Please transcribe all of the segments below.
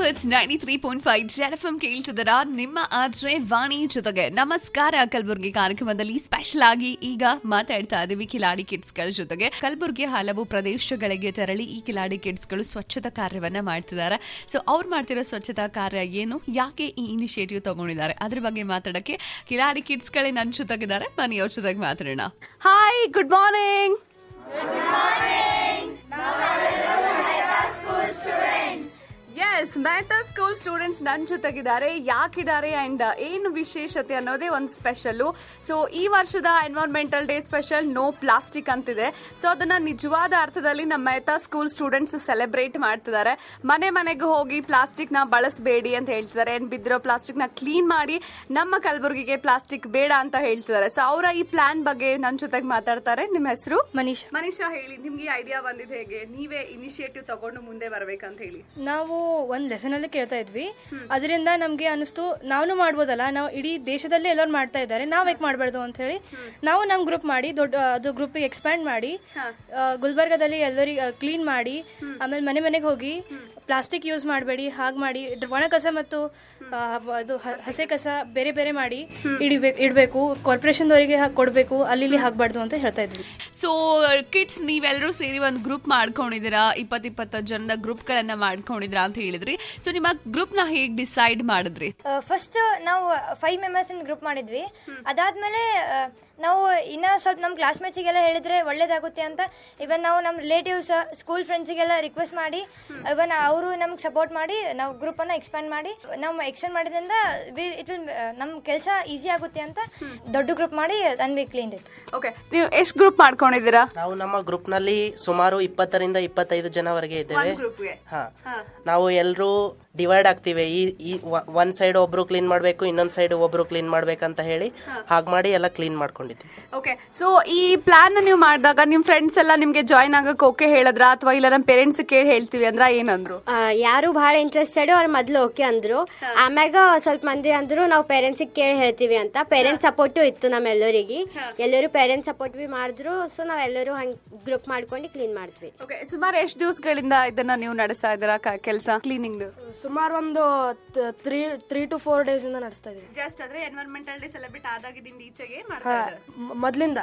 it's ninety three point five Z F M ಕೇಳ್ತಿದ್ದೀರ ನಿಮ್ಮ ಆದ್ರೆ ವಾಣಿ ಜೊತೆಗೆ ನಮಸ್ಕಾರ ಕಲಬುರ್ಗಿ ಕಾರ್ಯಕ್ರಮದಲ್ಲಿ ಸ್ಪೆಷಲ್ ಆಗಿ ಈಗ ಮಾತಾಡ್ತಾ ಇದೀವಿ ಕಿಲಾಡಿ ಕಿಡ್ಸ್ಗಳ ಜೊತೆಗೆ ಕಲಬುರ್ಗಿ ಹಲವು ಪ್ರದೇಶಗಳಿಗೆ ತೆರಳಿ ಈ ಕಿಲಾಡಿ ಕಿಡ್ಸ್ಗಳು ಸ್ವಚ್ಛತಾ ಕಾರ್ಯವನ್ನ ಮಾಡ್ತಿದ್ದಾರೆ ಸೊ ಅವ್ರು ಮಾಡ್ತಿರೋ ಸ್ವಚ್ಛತಾ ಕಾರ್ಯ ಏನು ಯಾಕೆ ಈ ಇನಿಷಿಯೇಟಿವ್ ತಗೊಂಡಿದ್ದಾರೆ ಅದ್ರ ಬಗ್ಗೆ ಮಾತಾಡಕ್ಕೆ ಕಿಲಾಡಿ ಕಿಡ್ಸ್ಗಳೇ ನನ್ನ ಜೊತೆಗಿದ್ದಾರೆ ಮನೆಯವ್ರ ಜೊತೆಗೆ ಮಾತಾಡೋಣ hi good morning S Mehta school students ನನ್ನ ಜೊತೆಗಿದ್ದಾರೆ ಯಾಕಿದ್ದಾರೆ ಅಂಡ್ ಏನು ವಿಶೇಷತೆ ಅನ್ನೋದೇ ಒಂದು ಸ್ಪೆಷಲ್ಲು ಸೊ ಈ ವರ್ಷದ environmental day special no plastic ಅಂತಿದೆ ಸೊ ಅದನ್ನ ನಿಜವಾದ ಅರ್ಥದಲ್ಲಿ ನಮ್ಮ ಮೆಹತಾ ಸ್ಕೂಲ್ ಸ್ಟೂಡೆಂಟ್ಸ್ ಸೆಲೆಬ್ರೇಟ್ ಮಾಡ್ತಿದ್ದಾರೆ ಮನೆ ಮನೆಗೆ ಹೋಗಿ ಪ್ಲಾಸ್ಟಿಕ್ ನ ಬಳಸಬೇಡಿ ಅಂತ ಹೇಳ್ತಿದ್ದಾರೆ ಅಂಡ್ ಬಿದ್ದಿರೋ ಪ್ಲಾಸ್ಟಿಕ್ ನ ಕ್ಲೀನ್ ಮಾಡಿ ನಮ್ಮ ಕಲಬುರಗಿಗೆ ಪ್ಲಾಸ್ಟಿಕ್ ಬೇಡ ಅಂತ ಹೇಳ್ತಿದ್ದಾರೆ ಸೊ ಅವರ ಈ ಪ್ಲಾನ್ ಬಗ್ಗೆ ನನ್ನ ಜೊತೆಗೆ ಮಾತಾಡ್ತಾರೆ ನಿಮ್ಮ ಹೆಸರು ಮನೀಶ್ ಮನೀಷಾ ಹೇಳಿ ನಿಮ್ಗೆ ಐಡಿಯಾ ಬಂದಿದೆ ಹೇಗೆ ನೀವೇ ಇನಿಷಿಯೇಟಿವ್ ತಗೊಂಡು ಮುಂದೆ ಬರ್ಬೇಕಂತ ಹೇಳಿ ನಾವು ಒಂದು ಲೆಸನ್ ಅಲ್ಲಿ ಕೇಳ್ತಾ ಇದ್ವಿ ಅದರಿಂದ ನಮಗೆ ಅನಿಸ್ತು ನಾವು ಮಾಡ್ಬೋದಲ್ಲ ನಾವು ಇಡೀ ದೇಶದಲ್ಲಿ ಎಲ್ಲರೂ ಮಾಡ್ತಾ ಇದ್ದಾರೆ ನಾವ್ ಯಾಕೆ ಮಾಡಬಾರ್ದು ಅಂತ ಹೇಳಿ ನಾವು ನಮ್ ಗ್ರೂಪ್ ಮಾಡಿ ದೊಡ್ಡ ಅದು ಗ್ರೂಪಿಗೆ ಎಕ್ಸ್ಪ್ಯಾಂಡ್ ಮಾಡಿ ಆ, ಗುಲ್ಬರ್ಗದಲ್ಲಿ ಎಲ್ಲರಿಗೆ ಕ್ಲೀನ್ ಮಾಡಿ ಆಮೇಲೆ ಮನೆ ಮನೆಗೆ ಹೋಗಿ ಪ್ಲಾಸ್ಟಿಕ್ ಯೂಸ್ ಮಾಡಬೇಡಿ ಹಾಗೆ ಮಾಡಿ ಡ್- ಒಣ ಕಸ ಮತ್ತು ಆ, ಅದು ಹ- ಹಸೆ ಕಸ ಬೇರೆ ಬೇರೆ ಮಾಡಿ ಇಡಬೇಕು ಇಡಬೇಕು ಕಾರ್ಪೊರೇಷನ್ದವರಿಗೆ ಕೊಡಬೇಕು ಅಲ್ಲಿ ಇಲ್ಲಿ ಹಾಕಬಾರ್ದು ಅಂತ ಹೇಳ್ತಾ ಇದ್ವಿ ಸೊ ಕಿಡ್ಸ್ ನೀವೆಲ್ಲರೂ ಸೇರಿ ಒಂದು ಗ್ರೂಪ್ ಮಾಡ್ಕೊಂಡಿದ್ದೀರಾ ಇಪ್ಪತ್ ಇಪ್ಪತ್ತ ಜನದ ಗ್ರೂಪ್ಗಳನ್ನ ಮಾಡ್ಕೊಂಡಿದ್ದೀರಾ ಅಂತ ಹೇಳಿದ್ರಿ ಸೊ ನಿಮ್ಮ ಗ್ರೂಪ್ನ ಹೇಗೆ ಡಿಸೈಡ್ ಮಾಡಿದ್ರಿ ಫಸ್ಟ್ ನಾವು ಫೈವ್ ಮೆಂಬರ್ಸ್ ಗ್ರೂಪ್ ಮಾಡಿದ್ವಿ ಅದಾದ್ಮೇಲೆ ಆ, ನಾವು ಇನ್ನ ಸ್ವಲ್ಪ ನಮ್ಮ ಕ್ಲಾಸ್ಮೇಟ್ಸಿಗೆಲ್ಲ ಹೇಳಿದ್ರೆ ಒಳ್ಳೇದಾಗುತ್ತೆ ಅಂತ ಇವನ್ ನಾವು ನಮ್ಮ ರಿಲೇಟಿವ್ಸ್ ಸ್ಕೂಲ್ ಫ್ರೆಂಡ್ಸಿಗೆಲ್ಲ ರಿಕ್ವೆಸ್ಟ್ ಮಾಡಿ ಇವನ್ ಅವರು ನಮ್ಗೆ ಸಪೋರ್ಟ್ ಮಾಡಿ ನಾವು ಗ್ರೂಪನ್ನು ಎಕ್ಸ್ಪ್ಯಾಂಡ್ ಮಾಡಿ ನಾವು ಎಕ್ಸ್ಟೆಂಡ್ ಮಾಡಿದ್ರಿಂದ ಇಟ್ ವಿಲ್ ನಮ್ಮ ಕೆಲಸ ಈಸಿ ಆಗುತ್ತೆ ಅಂತ ದೊಡ್ಡ ಗ್ರೂಪ್ ಮಾಡಿ then we clean it okay ನೀವು ಎಷ್ಟು ಗ್ರೂಪ್ ಮಾಡ್ಕೊಂಡಿದ್ದೀರಾ ನಾವು ನಮ್ಮ ಗ್ರೂಪ್ ನಲ್ಲಿ ಸುಮಾರು ಇಪ್ಪತ್ತರಿಂದ ಇಪ್ಪತ್ತೈದು ಜನವರೆಗೆ ಇದ್ದೇವೆ ಗ್ರೂಪ್ಗೆ ಹಾ ನಾವು ಎಲ್ಲರೂ ಡಿವೈಡ್ ಆಗ್ತೀವಿ ಈ ಈ ಒನ್ ಸೈಡ್ ಒಬ್ರು ಕ್ಲೀನ್ ಮಾಡಬೇಕು ಇನ್ನೊಂದ್ ಸೈಡ್ ಒಬ್ರು ಕ್ಲೀನ್ ಮಾಡ್ಬೇಕಂತ ಹೇಳಿ ಹಾಗೆ ಮಾಡಿ ಎಲ್ಲ ಕ್ಲೀನ್ ಮಾಡ್ಕೊಂಡಿದ್ವಿ ಓಕೆ ಸೊ ಈ ಪ್ಲಾನ್ ನೀವು ಮಾಡಿದಾಗ ನಿಮ್ ಫ್ರೆಂಡ್ಸ್ ಎಲ್ಲ ನಿಮ್ಗೆ ಜಾಯ್ನ್ ಆಗಕ್ ಓಕೆ ಹೇಳಿದ್ರ ಅಥವಾ ಇಲ್ಲ ನಮ್ಮ ಪೇರೆಂಟ್ಸ್ ಕೇಳಿ ಹೇಳ್ತೀವಿ ಅಂದ್ರ ಏನಂದ್ರು ಆ, ಯಾರು ಬಹಳ ಇಂಟ್ರೆಸ್ಟೆಡ್ ಅವ್ರ ಮೊದ್ಲು ಓಕೆ ಅಂದ್ರು ಆಮ್ಯಾಗ ಸ್ವಲ್ಪ ಮಂದಿ ಅಂದ್ರು ನಾವು ಪೇರೆಂಟ್ಸಿಗೆ ಕೇಳಿ ಹೇಳ್ತೀವಿ ಅಂತ ಪೇರೆಂಟ್ಸ್ ಸಪೋರ್ಟು ಇತ್ತು ನಮ್ಮೆಲ್ಲರಿಗೆ ಎಲ್ಲರೂ ಪೇರೆಂಟ್ಸ್ ಸಪೋರ್ಟ್ ಬಿ ಮಾಡಿದ್ರು ಸೊ ನಾವೆಲ್ಲರೂ ಹಂಗ್ ಗ್ರೂಪ್ ಮಾಡ್ಕೊಂಡು ಕ್ಲೀನ್ ಮಾಡಿದ್ವಿ ಓಕೆ ಸುಮಾರು ಎಷ್ಟು ದಿವಸಗಳಿಂದ ಇದನ್ನ ನೀವು ನಡೆಸ್ತಾ ಇದ್ದೀರಾ ಕೆಲಸ ಕ್ಲೀನಿಂಗ್ ಸುಮಾರು ಒಂದು three three two four days ಇಂದ ನಡೆಸ್ತಾ ಇದೀವಿ ಜಸ್ಟ್ ಅಂದ್ರೆ ಎನ್ವೈರ್ಮೆಂಟಲ್ ಡೇ ಸೆಲೆಬ್ರೇಟ್ ಆದಾಗಿದಿಂದ ಈಚೆಗೆ ಮೊದ್ಲಿಂದ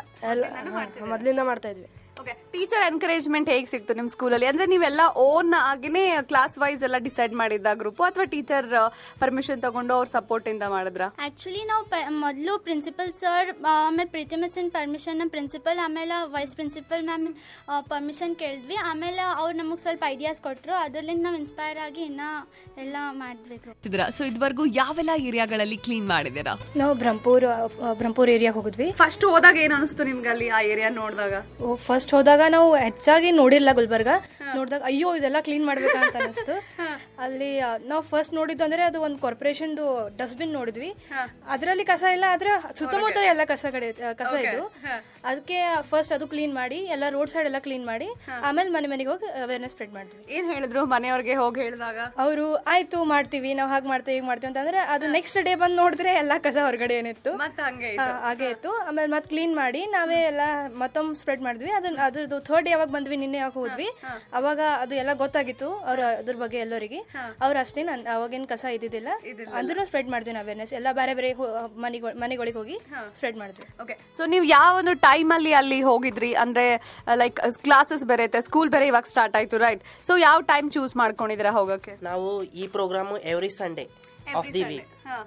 ಮೊದ್ಲಿಂದ ಮಾಡ್ತಾ ಇದ್ವಿ ಓಕೆ ಟೀಚರ್ ಎನ್ಕರೇಜ್ಮೆಂಟ್ ಹೇಗೆ ಸಿಕ್ತು ನಿಮ್ ಸ್ಕೂಲಲ್ಲಿ ಅಂದ್ರೆ ನೀವೆಲ್ಲ ಓನ್ ಆಗಿನೇ ಕ್ಲಾಸ್ ವೈಸ್ ಎಲ್ಲ ಡಿಸೈಡ್ ಮಾಡಿದ್ದ ಗ್ರೂಪ್ ಅಥವಾ ಟೀಚರ್ ಪರ್ಮಿಷನ್ ತಗೊಂಡು ಅವ್ರ ಸಪೋರ್ಟ್ ಇಂದ ಮಾಡಿದ್ರ ಆ್ಯಕ್ಚುಲಿ ನಾವು ಪ ಮೊದಲು ಪ್ರಿನ್ಸಿಪಲ್ ಸರ್ ಆಮೇಲೆ ಪ್ರೀತಿ ಮಿಸ್ಸಿನ ಪರ್ಮಿಷನ್ ನಮ್ಮ ಪ್ರಿನ್ಸಿಪಲ್ ಆಮೇಲೆ ವೈಸ್ ಪ್ರಿನ್ಸಿಪಲ್ ಮ್ಯಾಮ್ ಪರ್ಮಿಷನ್ ಕೇಳಿದ್ವಿ ಆಮೇಲೆ ಅವ್ರು ನಮಗೆ ಸ್ವಲ್ಪ ಐಡಿಯಾಸ್ ಕೊಟ್ಟರು ಅದರಿಂದ ನಾವು ಇನ್ಸ್ಪೈರ್ ಆಗಿ ಇನ್ನೂ ಎಲ್ಲ ಮಾಡಿದ್ವಿ ಸೊ ಇದುವರೆಗೂ ಯಾವೆಲ್ಲ ಏರಿಯಾಗಳಲ್ಲಿ ಕ್ಲೀನ್ ಮಾಡಿದ್ದೀರಾ ನಾವು ಬ್ರಹ್ಮಪುರ್ ಬ್ರಹ್ಮಪುರ್ ಏರಿಯಾಗೆ ಹೋಗಿದ್ವಿ ಫಸ್ಟ್ ಹೋದಾಗ ಏನ್ ಅನಿಸ್ತು ನಿಮ್ಗೆ ಅಲ್ಲಿ ಆ ಏರಿಯಾ ನೋಡಿದಾಗ ಫಸ್ಟ್ ಹೋದಾಗ ನಾವು ಹೆಚ್ಚಾಗಿ ನೋಡಿರ್ಲಿಲ್ಲ ಗುಲ್ಬರ್ಗ ನೋಡಿದಾಗ ಅಯ್ಯೋ ಇದೆಲ್ಲ ಕ್ಲೀನ್ ಮಾಡ್ಬೇಕಂತ ಅನಿಸ್ತು ಅಲ್ಲಿ ಆ, ನಾವು ಫಸ್ಟ್ ನೋಡಿದ್ದು ಅಂದ್ರೆ ಅದು ಒಂದು ಕಾರ್ಪೊರೇಷನ್ದು ಡಸ್ಟ್ಬಿನ್ ನೋಡಿದ್ವಿ ಅದರಲ್ಲಿ ಕಸ ಇಲ್ಲ ಆದ್ರೆ ಸುತ್ತಮುತ್ತ ಎಲ್ಲ ಕಸ ಕಡೆ ಆ, ಕಸ ಇದು ಅದಕ್ಕೆ ಫಸ್ಟ್ ಅದು ಕ್ಲೀನ್ ಮಾಡಿ ಎಲ್ಲ ರೋಡ್ ಸೈಡ್ ಎಲ್ಲ ಕ್ಲೀನ್ ಮಾಡಿ ಆಮೇಲೆ ಮನೆ ಮನೆಗೆ ಹೋಗಿ ಅವೇರ್ನೆಸ್ ಸ್ಪ್ರೆಡ್ ಮಾಡಿದ್ವಿ ಏನ್ ಹೇಳಿದ್ರು ಮನೆಯವ್ರಿಗೆ ಹೋಗಿ ಹೇಳಿದಾಗ ಅವರು ಆಯ್ತು ಮಾಡ್ತೀವಿ ನಾವು ಹಾಗೆ ಮಾಡ್ತೀವಿ ಹೀಗೆ ಮಾಡ್ತೀವಿ ಅಂತಂದ್ರೆ ಅದು ನೆಕ್ಸ್ಟ್ ಡೇ ಬಂದು ನೋಡಿದ್ರೆ ಎಲ್ಲ ಕಸ ಹೊರಗಡೆ ಏನಿತ್ತು ಮತ್ತೆ ಹಂಗೆ ಆ, ಹಾಗೆ ಇತ್ತು ಆಮೇಲೆ ಮತ್ತೆ ಕ್ಲೀನ್ ಮಾಡಿ ನಾವೇ ಎಲ್ಲ ಮತ್ತೊಮ್ಮೆ ಸ್ಪ್ರೆಡ್ ಮಾಡಿದ್ವಿ ಅದನ್ನ ಅದ್ರದ್ದು ಥರ್ಡ್ ಯಾವಾಗ ಬಂದ್ವಿ ನಿನ್ನೆ ಯಾವಾಗ ಹೋದ್ವಿ ಅವಾಗ ಅದು ಎಲ್ಲ ಗೊತ್ತಾಗಿತ್ತು ಅವ್ರ ಅದ್ರ ಬಗ್ಗೆ ಎಲ್ಲರಿಗೆ ಅವ್ರು ಅಷ್ಟೇನು ಅವಾಗೇನು ಕಸ ಇದ್ದಿದ್ದಿಲ್ಲ ಅಂದ್ರೂ ಸ್ಪ್ರೆಡ್ ಮಾಡಿದ್ವಿ ಅವೇರ್ನೆಸ್ ಎಲ್ಲ ಬೇರೆ ಬೇರೆ ಮನೆಗಳು ಮನೆಗಳಿಗೆ ಹೋಗಿ ಸ್ಪ್ರೆಡ್ ಮಾಡಿದ್ವಿ ಓಕೆ ಸೊ ನೀವು ಯಾವ ಒಂದು ಟೈಮ್ ಅಲ್ಲಿ ಅಲ್ಲಿ ಹೋಗಿದ್ರಿ ಅಂದ್ರೆ ಲೈಕ್ ಕ್ಲಾಸಸ್ ಬೇರೆ ಐತೆ ಸ್ಕೂಲ್ ಬೇರೆ ಇವಾಗ ಸ್ಟಾರ್ಟ್ ಆಯ್ತು ರೈಟ್ ಸೊ ಯಾವ ಟೈಮ್ ಚೂಸ್ ಮಾಡ್ಕೊಂಡಿದ್ದೀರಾ ಹೋಗಕ್ಕೆ ನಾವು ಈ programme every Sunday of the week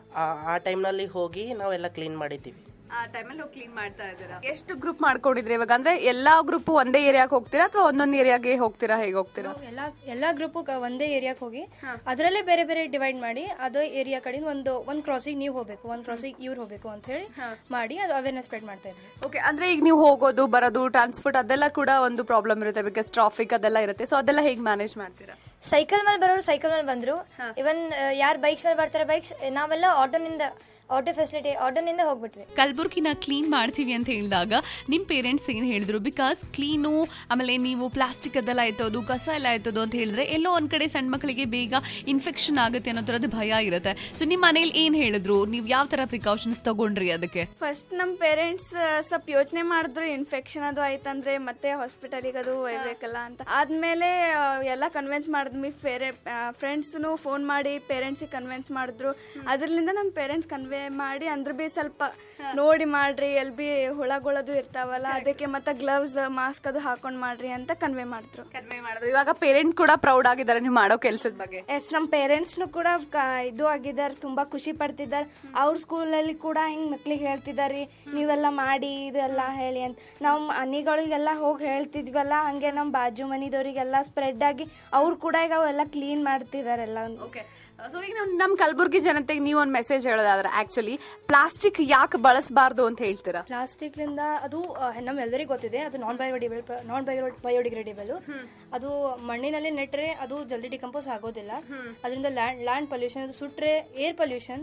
ಆ ಟೈಮ್ನಲ್ಲಿ ಹೋಗಿ ನಾವೆಲ್ಲ ಕ್ಲೀನ್ ಮಾಡಿದ್ದೀವಿ ಆ ಟೈಮಲ್ಲಿ ಹೋಗಿ ಕ್ಲೀನ್ ಮಾಡ್ತಾ ಇದ್ದೀರಾ ಎಷ್ಟು ಗ್ರೂಪ್ ಮಾಡ್ಕೊಂಡಿದ್ರಿ ಇವಾಗ ಅಂದ್ರೆ ಎಲ್ಲಾ ಗ್ರೂಪ್ ಒಂದೇ ಏರಿಯಾಗೆ ಹೋಗ್ತೀರಾ ಅಥವಾ ಒಂದೊಂದು ಏರಿಯಾಗೆ ಹೋಗ್ತೀರಾ ಹೇಗೆ ಹೋಗ್ತೀರಾ ಎಲ್ಲ ಎಲ್ಲ ಗ್ರೂಪು ಒಂದೇ ಏರಿಯಾಕ್ಕೆ ಹೋಗಿ ಅದರಲ್ಲೇ ಬೇರೆ ಬೇರೆ ಡಿವೈಡ್ ಮಾಡಿ ಅದೇ ಏರಿಯಾ ಕಡೆಯಿಂದ ಒಂದು ಒಂದು ಕ್ರಾಸಿಗೆ ನೀವು ಹೋಗ್ಬೇಕು ಒಂದು ಕ್ರಾಸಿಗೆ ಇವ್ರು ಹೋಗ್ಬೇಕು ಅಂತ ಹೇಳಿ ಮಾಡಿ ಅದು ಅವೇರ್ನೆಸ್ ಸ್ಪ್ರೆಡ್ ಮಾಡ್ತಾ ಇದ್ವಿ ಓಕೆ ಅಂದ್ರೆ ಈಗ ನೀವು ಹೋಗೋದು ಬರೋದು ಟ್ರಾನ್ಸ್ಪೋರ್ಟ್ ಅದೆಲ್ಲ ಕೂಡ ಒಂದು ಪ್ರಾಬ್ಲಮ್ ಇರುತ್ತೆ ಬಿಕಾಸ್ ಟ್ರಾಫಿಕ್ ಅದೆಲ್ಲ ಇರುತ್ತೆ ಸೊ ಅದೆಲ್ಲ ಹೇಗೆ ಮ್ಯಾನೇಜ್ ಮಾಡ್ತೀರಾ ಸೈಕಲ್ ಮೇಲೆ ಬರೋರು ಸೈಕಲ್ ಮೇಲೆ ಬಂದ್ರು ಇವನ್ ಯಾರು ಬೈಕ್ಸ್ ಮೇಲೆ ಬರ್ತಾರೆ ಬೈಕ್ಸ್ ನಾವೆಲ್ಲ ಆಟೋನಿಂದ ಆಟೋ ಫೆಸಿಲಿಟಿ ಆಟೋನಿಂದ ಹೋಗ್ಬಿಟ್ವಿ ಕಲಬುರ್ಗಿನ ಕ್ಲೀನ್ ಮಾಡ್ತೀವಿ ಅಂತ ಹೇಳಿದಾಗ ನಿಮ್ಮ ಪೇರೆಂಟ್ಸ್ ಏನು ಹೇಳಿದ್ರು ಬಿಕಾಸ್ ಕ್ಲೀನು ಆಮೇಲೆ ನೀವು ಪ್ಲಾಸ್ಟಿಕ್ ಅದೆಲ್ಲ ಎತ್ತೋದು ಕಸ ಎಲ್ಲ ಎತ್ತೋದು ಅಂತ ಹೇಳಿದ್ರೆ ಎಲ್ಲೋ ಒಂದ್ ಕಡೆ ಸಣ್ಣ ಮಕ್ಕಳಿಗೆ ಬೇಗ ಇನ್ಫೆಕ್ಷನ್ ಆಗುತ್ತೆ ಅನ್ನೋ ಥರದ್ದು ಭಯ ಇರುತ್ತೆ ಸೊ ನಿಮ್ಮ ಮನೇಲಿ ಏನು ಹೇಳಿದ್ರು ನೀವು ಯಾವ ಥರ ಪ್ರಿಕಾಷನ್ಸ್ ತಗೊಂಡ್ರಿ ಅದಕ್ಕೆ ಫಸ್ಟ್ ನಮ್ಮ ಪೇರೆಂಟ್ಸ್ ಸ್ವಲ್ಪ ಯೋಚನೆ ಮಾಡಿದ್ರು ಇನ್ಫೆಕ್ಷನ್ ಅದು ಆಯ್ತಂದ್ರೆ ಮತ್ತೆ ಹಾಸ್ಪಿಟಲಿಗೆ ಅದು ಒಯ್ಬೇಕಲ್ಲ ಅಂತ ಆದ್ಮೇಲೆ ಆ, ಎಲ್ಲ ಕನ್ವಿನ್ಸ್ ಮಾಡಿದ್ವಿ ಫೇರೆ ಫ್ರೆಂಡ್ಸ್ನು ಫೋನ್ ಮಾಡಿ ಪೇರೆಂಟ್ಸಿಗೆ ಕನ್ವಿನ್ಸ್ ಮಾಡಿದ್ರು ಅದ್ರಲಿಂದ ನಮ್ಮ ಪೇರೆಂಟ್ಸ್ ಕನ್ವೆ ಮಾಡಿ ಅಂದ್ರ ಬಿ ಸ್ವಲ್ಪ ನೋಡಿ ಮಾಡ್ರಿ ಎಲ್ ಬಿ ಹುಳಗಳದು ಇರ್ತಾವಲ್ಲ ಅದಕ್ಕೆ ಮತ್ತೆ ಗ್ಲವ್ಸ್ ಮಾಸ್ಕ್ ಅದು ಹಾಕೊಂಡ್ ಮಾಡ್ರಿ ಅಂತ ಕನ್ವೆ ಮಾಡಿದ್ರು ಕಡಿಮೆ ಮಾಡಿದ್ರು ಇವಾಗ ಪೇರೆಂಟ್ ಕೂಡ ಪ್ರೌಡ್ ಆಗಿದ್ದಾರೆ ನೀವು ಮಾಡೋ ಕೆಲಸದ ಬಗ್ಗೆ ಎಸ್ ನಮ್ಮ ಪೇರೆಂಟ್ಸ್ನು ಕೂಡ ಕ- ಇದು ಆಗಿದ್ದಾರೆ ತುಂಬ ಖುಷಿ ಪಡ್ತಿದ್ದಾರೆ ಅವ್ರ ಸ್ಕೂಲಲ್ಲಿ ಕೂಡ ಹಿಂಗೆ ಮಕ್ಳಿಗೆ ಹೇಳ್ತಿದ್ದಾರೆ ನೀವೆಲ್ಲ ಮಾಡಿ ಇದೆಲ್ಲ ಹೇಳಿ ಅಂತ ನಾವು ಮನೆಗಳಿಗೆಲ್ಲ ಹೋಗಿ ಹೇಳ್ತಿದ್ವಲ್ಲ ಹಂಗೆ ನಮ್ಮ ಬಾಜು ಮನಿದವರಿಗೆಲ್ಲ ಸ್ಪ್ರೆಡ್ ಆಗಿ ಅವ್ರು ಕೂಡ ಈಗ ಅವೆಲ್ಲ ಕ್ಲೀನ್ ಮಾಡ್ತಿದಾರೆಲ್ಲ ಓಕೆ ಸೊ ಈಗ ನಾವು ನಮ್ಮ ಕಲಬುರ್ಗಿ ಜನತೆಗೆ ನೀವು ಒಂದು ಮೆಸೇಜ್ ಹೇಳೋದಾದ್ರೆ ಆಕ್ಚುಲಿ ಪ್ಲಾಸ್ಟಿಕ್ ಯಾಕೆ ಬಳಸಬಾರ್ದು ಅಂತ ಹೇಳ್ತೀರಾ ಪ್ಲಾಸ್ಟಿಕ್ಲಿಂದ ಅದು ಆ, ನಮ್ಮೆಲ್ಲರಿಗೂ ಗೊತ್ತಿದೆ ಅದು ನಾನ್ ಬಯೋಡಿಬಲ್ ನಾನ್ ಬಯೋ ಬಯೋಡಿಗ್ರೇಡೇಬಲ್ ಅದು ಮಣ್ಣಿನಲ್ಲಿ ನೆಟ್ರೆ ಅದು ಜಲ್ದಿ ಡಿಕಂಪೋಸ್ ಆಗೋದಿಲ್ಲ ಅದರಿಂದ ಲ್ಯಾಂಡ್ ಲ್ಯಾಂಡ್ ಪೊಲ್ಯೂಷನ್ ಅದು ಸುಟ್ರೆ ಏರ್ ಪೊಲ್ಯೂಷನ್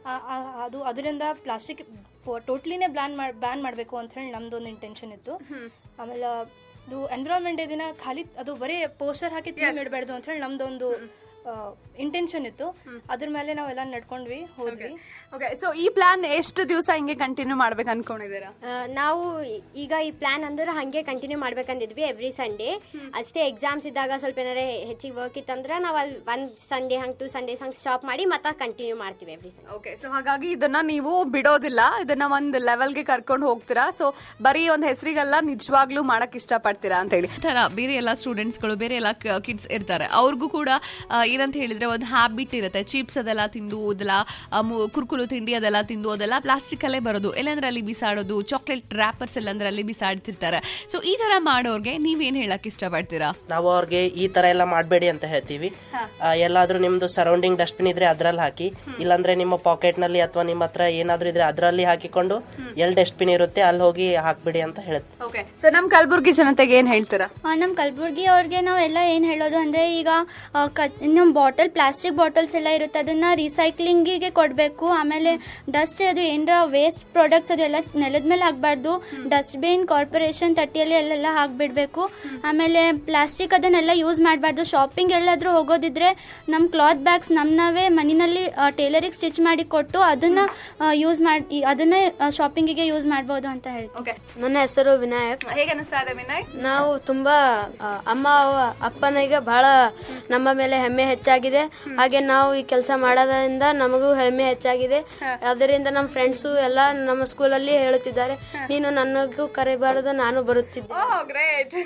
ಅದು ಅದರಿಂದ ಪ್ಲಾಸ್ಟಿಕ್ ಟೋಟ್ಲಿನೇ ಬ್ಲಾನ್ ಮಾಡಿ ಬ್ಯಾನ್ ಮಾಡಬೇಕು ಅಂತ ಹೇಳಿ ನಮ್ದೊಂದು ಇಂಟೆನ್ಷನ್ ಇತ್ತು ಆಮೇಲೆ ಅದು ಎನ್ವಿರಾನ್ಮೆಂಟ್ ದಿನ ಖಾಲಿ ಅದು ಬರೀ ಪೋಸ್ಟರ್ ಹಾಕಿ ಥೀಮ್ ಇಡಬಾರ್ದು ಅಂತ ಹೇಳಿ ನಮ್ದೊಂದು ಇಂಟೆನ್ಷನ್ ಇತ್ತು ಅದ್ರ ಮೇಲೆ ನಾವೆಲ್ಲ ನಡ್ಕೊಂಡ್ವಿ ಹೋದ್ವಿ ಓಕೆ ಸೊ ಈ ಪ್ಲಾನ್ ಎಷ್ಟು ದಿವಸ ಹಿಂಗೆ ಕಂಟಿನ್ಯೂ ಮಾಡ್ಬೇಕು ಅನ್ಕೊಂಡಿದ್ದೀರಾ ಆ, ನಾವು ಈ- ಈಗ ಈ ಪ್ಲಾನ್ ಅಂದ್ರೆ ಹಾಗೆ ಕಂಟಿನ್ಯೂ ಮಾಡ್ಬೇಕಂದಿದ್ವಿ ಎವ್ರಿ ಸಂಡೇ ಅಷ್ಟೇ ಎಕ್ಸಾಮ್ಸ್ ಇದ್ದಾಗ ಸ್ವಲ್ಪ ಏನಾರೇ ಹೆಚ್ಚಿಗೆ ವರ್ಕ್ ಇತ್ತಂದ್ರೆ ನಾವು ಅಲ್ಲಿ ಒನ್ ಸಂಡೇ ಹಂಗೆ ಟು ಸಂಡೇಸ್ ಹಂಗೆ ಸ್ಟಾಪ್ ಮಾಡಿ ಮತ್ತೆ ಕಂಟಿನ್ಯೂ ಮಾಡ್ತೀವಿ ಎವ್ರಿ ಸಂಡೇ ಓಕೆ ಸೊ ಹಾಗಾಗಿ ಇದನ್ನ ನೀವು ಬಿಡೋದಿಲ್ಲ ಇದನ್ನ ಒಂದು ಲೆವೆಲ್ಗೆ ಕರ್ಕೊಂಡು ಹೋಗ್ತೀರಾ ಸೊ ಬರೀ ಒಂದು ಹೆಸರಿಗೆಲ್ಲ ನಿಜವಾಗ್ಲೂ ಮಾಡಕ್ ಇಷ್ಟಪಡ್ತೀರಾ ಅಂತ ಹೇಳಿ ತರ ಬೇರೆ ಎಲ್ಲ ಸ್ಟೂಡೆಂಟ್ಸ್ಗಳು ಬೇರೆ ಎಲ್ಲ ಕಿಡ್ಸ್ ಇರ್ತಾರೆ ಅವ್ರಿಗೂ ಕೂಡ ಆ, ಏನಂತ ಹೇಳಿದ್ರೆ ಒಂದು ಹ್ಯಾಬಿಟ್ ಇರುತ್ತೆ ಚಿಪ್ಸ್ ಅದೆಲ್ಲ ತಿಂದು ಅದೆಲ್ಲ ಆ, ಮು- ಕುರ್ಕುರು ತಿಂಡಿ ಅದೆಲ್ಲ ತಿಂದು ಅದೆಲ್ಲ ಪ್ಲಾಸ್ಟಿಕ್ ಅಲ್ಲೇ ಬರೋದು ಎಲ್ಲಂದ್ರೆ ಅಲ್ಲಿ ಬಿಸಾಡೋದು ಚಾಕ್ಲೇಟ್ ರ್ಯಾಪರ್ಸ್ ಎಲ್ಲಂದ್ರೆ ಅಲ್ಲಿ ಬಿಸಾಡ್ತಿರ್ತಾರೆ ಸೊ ಈ ತರ ಮಾಡೋರ್ಗೆ ನೀವೇನ್ ಹೇಳಕ್ ಇಷ್ಟಪಡ್ತೀರಾ ನಾವು ಅವ್ರಿಗೆ ಈ ತರ ಎಲ್ಲ ಮಾಡಬೇಡಿ ಅಂತ ಹೇಳ್ತೀವಿ ಆ, ಎಲ್ಲಾದ್ರೂ ನಿಮ್ದು ಸರೌಂಡಿಂಗ್ ಡಸ್ಟ್ಬಿನ್ ಇದ್ರೆ ಅದ್ರಲ್ಲಿ ಹಾಕಿ ಇಲ್ಲಾಂದ್ರೆ ನಿಮ್ಮ ಪಾಕೆಟ್ ನಲ್ಲಿ ಅಥವಾ ನಿಮ್ಮ ಹತ್ರ ಏನಾದ್ರೂ ಇದ್ರೆ ಅದ್ರಲ್ಲಿ ಹಾಕಿಕೊಂಡು ಎಲ್ಲಿ ಡಸ್ಟ್ಬಿನ್ ಇರುತ್ತೆ ಅಲ್ಲಿ ಹೋಗಿ ಹಾಕ್ಬಿಡಿ ಅಂತ ಹೇಳುತ್ತೆ ಓಕೆ ಸೊ ನಮ್ ಕಲಬುರ್ಗಿ ಜನತೆಗೆ ಏನ್ ಹೇಳ್ತೀರಾ ನಮ್ಮ ಕಲಬುರ್ಗಿ ಅವ್ರಿಗೆ ನಾವೆಲ್ಲ ಏನು ಹೇಳೋದು ಅಂದರೆ ಈಗ ಆ, ಕ ನಮ್ಮ ಬಾಟಲ್ ಪ್ಲಾಸ್ಟಿಕ್ ಬಾಟಲ್ಸ್ ಎಲ್ಲ ಇರುತ್ತೆ ಅದನ್ನು ರೀಸೈಕ್ಲಿಂಗಿಗೆ ಕೊಡಬೇಕು ಆಮೇಲೆ ಡಸ್ಟ್ ಅದು ಏನರ ವೇಸ್ಟ್ ಪ್ರಾಡಕ್ಟ್ಸ್ ಅದೆಲ್ಲ ನೆಲದ ಮೇಲೆ ಹಾಕಬಾರ್ದು ಡಸ್ಟ್ಬಿನ್ ಕಾರ್ಪೊರೇಷನ್ ತಟ್ಟಿಯಲ್ಲಿ ಅಲ್ಲೆಲ್ಲ ಹಾಕಿಬಿಡ್ಬೇಕು ಆಮೇಲೆ ಪ್ಲಾಸ್ಟಿಕ್ ಅದನ್ನೆಲ್ಲ ಯೂಸ್ ಮಾಡಬಾರ್ದು ಶಾಪಿಂಗ್ ಎಲ್ಲಾದರೂ ಹೋಗೋದಿದ್ರೆ ನಮ್ಮ ಕ್ಲಾತ್ ಬ್ಯಾಗ್ಸ್ ನಮ್ಮ ನಾವೇ ಮನೆಯಲ್ಲಿ ಟೇಲರಿಗೆ ಸ್ಟಿಚ್ ಮಾಡಿ ಕೊಟ್ಟು ಅದನ್ನು ಯೂಸ್ ಮಾಡಿ ಅದನ್ನೇ ಶಾಪಿಂಗಿಗೆ ಯೂಸ್ ಮಾಡ್ಬೋದು ಅಂತ ಹೇಳ್ತೀನಿ ಓಕೆ ನನ್ನ ಹೆಸರು ವಿನಾಯಕ್ ಹೇಗೆ ಅನಿಸ್ತಾ ಇದೆ ವಿನಯ್ ನಾವು ತುಂಬಾ ಆ, ಅಮ್ಮ ಅವ- ಅಪ್ಪನಿಗೆ ಬಹಳ ನಮ್ಮ ಮೇಲೆ ಹೆಮ್ಮೆ ಹೆಚ್ಚಾಗಿದೆ ಹಾಗೆ ನಾವು ಈ ಕೆಲಸ ಮಾಡೋದ್ರಿಂದ ನಮಗೂ ಹೆಮ್ಮೆ ಹೆಚ್ಚಾಗಿದೆ ಅದರಿಂದ ನಮ್ಮ ಫ್ರೆಂಡ್ಸು ಎಲ್ಲ ನಮ್ಮ ಸ್ಕೂಲಲ್ಲಿ ಹೇಳುತ್ತಿದ್ದಾರೆ ನೀನು ನನಗೂ ಕರೆಬಾರದು ನಾನು ಬರುತ್ತಿದ್ದೆ ಓ ಗ್ರೇಟ್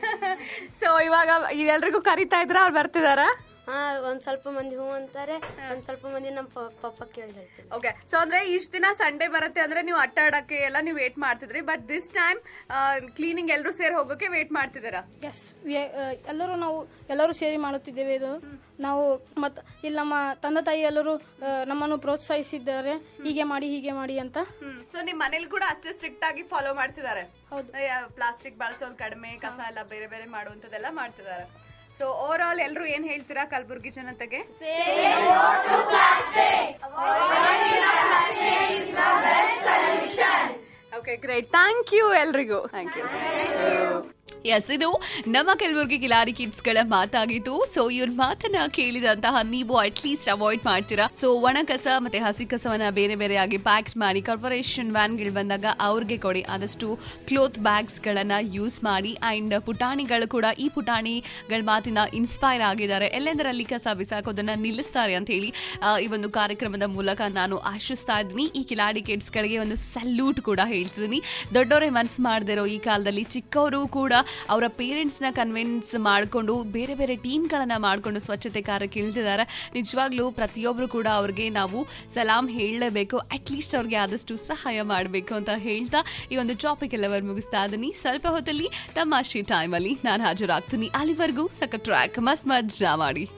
ಸೊ ಇವಾಗ ಎಲ್ರಿಗೂ ಕರಿತಾ ಇದ್ರ ಅವ್ರು ಬರ್ತಿದಾರಾ ಹಾ ಒಂದ್ ಸ್ವಲ್ಪ ಮಂದಿ ಹೂ ಅಂತಾರೆ ಒಂದ್ ಸ್ವಲ್ಪ ಮಂದಿ ನಮ್ಮ ಪ- ಪಪ್ಪ ಕೇಳಿ ಹೇಳ್ತೀನಿ ಓಕೆ ಸೊ ಅಂದ್ರೆ ಇಷ್ಟ ದಿನ ಸಂಡೇ ಬರುತ್ತೆ ಅಂದ್ರೆ ನೀವು ಅಟ್ಟಾಡಕ್ಕೆ ಎಲ್ಲ ನೀವು ವೇಟ್ ಮಾಡ್ತಿದ್ರಿ ಬಟ್ ದಿಸ್ ಟೈಮ್ ಕ್ಲೀನಿಂಗ್ ಎಲ್ಲರೂ ಸೇರಿ ಹೋಗೋಕೆ ವೇಟ್ ಮಾಡ್ತಿದ್ದೀರಾ ಎಸ್ ಎಲ್ಲರೂ ನಾವು ಎಲ್ಲರೂ ಸೇರಿ ಮಾಡುತ್ತಿದ್ದೇವೆ ಇದು ನಾವು ಮತ್ತು ಇಲ್ಲಿ ನಮ್ಮ ತಂದೆ ತಾಯಿ ಎಲ್ಲರೂ ಆ, ನಮ್ಮನ್ನು ಪ್ರೋತ್ಸಾಹಿಸಿದ್ದಾರೆ ಹೀಗೆ ಮಾಡಿ ಹೀಗೆ ಮಾಡಿ ಅಂತ ಸೊ ನಿಮ್ ಮನೇಲಿ ಕೂಡ ಅಷ್ಟೇ ಸ್ಟ್ರಿಕ್ಟ್ ಆಗಿ ಫಾಲೋ ಮಾಡ್ತಿದ್ದಾರೆ ಪ್ಲಾಸ್ಟಿಕ್ ಬಳಸೋದು ಕಡಿಮೆ ಕಸ ಎಲ್ಲ ಬೇರೆ ಬೇರೆ ಮಾಡುವಂತದೆಲ್ಲ ಮಾಡ್ತಿದ್ದಾರೆ ಸೊ ಓವರ್ ಆಲ್ ಎಲ್ಲರೂ ಏನ್ ಹೇಳ್ತೀರಾ ಕಲಬುರ್ಗಿ ಜನತೆಗೆ ಓಕೆ ಗ್ರೇಟ್ ಥ್ಯಾಂಕ್ ಯು ಎಲ್ರಿಗೂ ಥ್ಯಾಂಕ್ ಯು ಎಸ್ ಇದು ನಮ್ಮ ಕಲಬುರ್ಗಿ ಕಿಲಾರಿ ಕಿಡ್ಸ್ ಗಳ ಮಾತಾಗಿತ್ತು ಸೊ ಇವ್ರ ಮಾತನ್ನ ಕೇಳಿದಂತಹ ನೀವು ಅಟ್ಲೀಸ್ಟ್ ಅವಾಯ್ಡ್ ಮಾಡ್ತೀರಾ ಸೊ ಒಣ ಕಸ ಮತ್ತೆ ಹಸಿ ಕಸವನ್ನ ಬೇರೆ ಬೇರೆಯಾಗಿ ಪ್ಯಾಕ್ ಮಾಡಿ ಕಾರ್ಪೊರೇಷನ್ ವ್ಯಾನ್ಗಳು ಬಂದಾಗ ಅವ್ರಿಗೆ ಕೊಡಿ ಆದಷ್ಟು ಕ್ಲೋತ್ ಬ್ಯಾಗ್ಸ್ ಗಳನ್ನ ಯೂಸ್ ಮಾಡಿ ಅಂಡ್ ಪುಟಾಣಿಗಳು ಕೂಡ ಈ ಪುಟಾಣಿಗಳ ಮಾತಿನ ಇನ್ಸ್ಪೈರ್ ಆಗಿದ್ದಾರೆ ಎಲ್ಲೆಂದರಲ್ಲಿ ಕಸ ಬಿಸಾಕೋದನ್ನ ನಿಲ್ಲಿಸ್ತಾರೆ ಅಂತ ಹೇಳಿ ಆ, ಈ ಒಂದು ಕಾರ್ಯಕ್ರಮದ ಮೂಲಕ ನಾನು ಆಶಿಸ್ತಾ ಇದ್ದೀನಿ ಈ ಕಿಲಾಡಿ ಕಿಡ್ಸ್ ಗಳಿಗೆ ಒಂದು ಸಲ್ಯೂಟ್ ಕೂಡ ಹೇಳ್ತಿದ್ದೀನಿ ದೊಡ್ಡವರೇ ಮನ್ಸು ಮಾಡದಿರೋ ಈ ಕಾಲದಲ್ಲಿ ಚಿಕ್ಕವರು ಕೂಡ ಅವರ ಪೇರೆಂಟ್ಸ್ನ ಕನ್ವಿನ್ಸ್ ಮಾಡಿಕೊಂಡು ಬೇರೆ ಬೇರೆ ಟೀಮ್ಗಳನ್ನು ಮಾಡಿಕೊಂಡು ಸ್ವಚ್ಛತೆ ಕಾರ್ಯಕ್ಕೆ ಇಳ್ತಿದ್ದಾರೆ ನಿಜವಾಗ್ಲೂ ಪ್ರತಿಯೊಬ್ಬರು ಕೂಡ ಅವ್ರಿಗೆ ನಾವು ಸಲಾಂ ಹೇಳಲೇಬೇಕು ಅಟ್ಲೀಸ್ಟ್ ಅವ್ರಿಗೆ ಆದಷ್ಟು ಸಹಾಯ ಮಾಡಬೇಕು ಅಂತ ಹೇಳ್ತಾ ಈ ಒಂದು ಟಾಪಿಕ್ ಎಲ್ಲವರು ಮುಗಿಸ್ತಾ ಇದ್ದೀನಿ ಸ್ವಲ್ಪ ಹೊತ್ತಲ್ಲಿ ತಮಾಷೆ ಟೈಮಲ್ಲಿ ನಾನು ಹಾಜರಾಗ್ತೀನಿ ಅಲ್ಲಿವರೆಗೂ ಸಕ ಟ್ರ್ಯಾಕ್ ಮಸ್ತ್ ಮಜ್ಜಾ ಮಾಡಿ